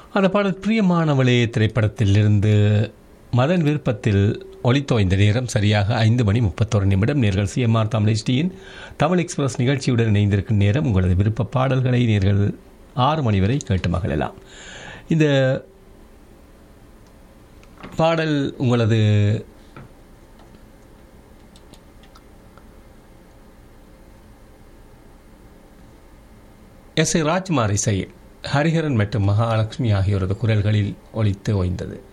அந்த பாடல் பிரியமானவளே திரைப்படத்திலிருந்து மதன் விருப்பத்தில் ஒளித்தோய்ந்த நேரம் சரியாக ஐந்து மணி முப்பத்தொரு நிமிடம் நேர்கள் சிஎம்ஆர் தமிழ் HDயின் தமிழ் எக்ஸ்பிரஸ் நிகழ்ச்சியுடன் இணைந்திருக்கும் நேரம் உங்களது விருப்ப பாடல்களை நேர்கள் ஆறு மணி வரை கேட்டு மகிழலாம் இந்த பாடல் உங்களது எஸ் ஏ ராஜ்குமார் இசையில் ஹரிஹரன் மற்றும் மகாலட்சுமி ஆகியோரது குரல்களில் ஒலித்து ஓய்ந்தது